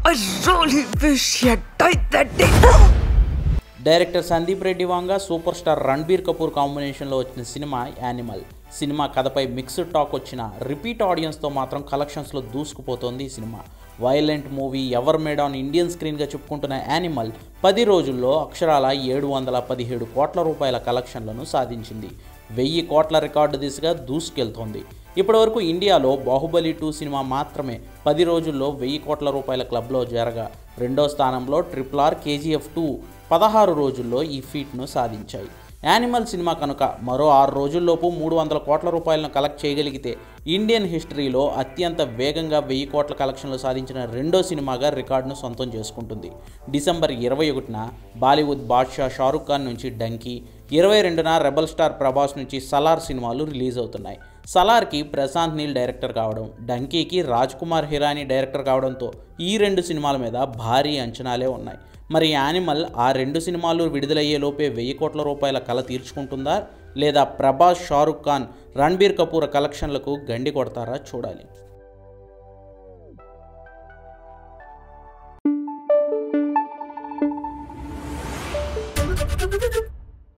I really wish he had died that day. Director Sandeep Reddy Vanga super star Ranbir Kapoor కాంబినేషన్లో వచ్చిన cinema Animal cinema కథపై mixed talk వచ్చిన repeat ఆడియన్స్తో మాత్రం కలెక్షన్స్లో దూసుకుపోతోంది ఈ cinema violent movie ever made on Indian స్క్రీన్గా చెప్పుకుంటున్న యానిమల్ పది రోజుల్లో అక్షరాల ఏడు వందల పదిహేడు కోట్ల రూపాయల కలెక్షన్లను సాధించింది వెయ్యి కోట్ల రికార్డు దిశగా దూసుకెళ్తోంది ఇప్పటివరకు ఇండియాలో బాహుబలి టూ సినిమా మాత్రమే పది రోజుల్లో వెయ్యి కోట్ల రూపాయల క్లబ్లో చేరగా రెండో స్థానంలో ట్రిపుల్ ఆర్ కేజీఎఫ్ టూ పదహారు రోజుల్లో ఈ ఫీట్ను సాధించాయి యానిమల్ సినిమా కనుక మరో ఆరు రోజుల్లోపు మూడు వందల కోట్ల రూపాయలను కలెక్ట్ చేయగలిగితే ఇండియన్ హిస్టరీలో అత్యంత వేగంగా వెయ్యి కోట్ల కలెక్షన్లు సాధించిన రెండో సినిమాగా రికార్డును సొంతం చేసుకుంటుంది డిసెంబర్ ఇరవై ఒకటిన బాలీవుడ్ బాద్షా షారుఖ్ ఖాన్ నుంచి డంకీ ఇరవై రెండున రెబల్ స్టార్ ప్రభాస్ నుంచి సలార్ సినిమాలు రిలీజ్ అవుతున్నాయి సలార్కి ప్రశాంత్ నీల్ డైరెక్టర్ కావడం డంకీకి రాజ్ కుమార్ హిరానీ డైరెక్టర్ కావడంతో ఈ రెండు సినిమాల మీద భారీ అంచనాలే ఉన్నాయి మరి యానిమల్ ఆ రెండు సినిమాలు విడుదలయ్యే లోపే వెయ్యి కోట్ల రూపాయల కల తీర్చుకుంటుందా లేదా ప్రభాస్ షారుఖ్ ఖాన్ రణ్బీర్ కపూర్ కలెక్షన్లకు గండి కొడతారా చూడాలి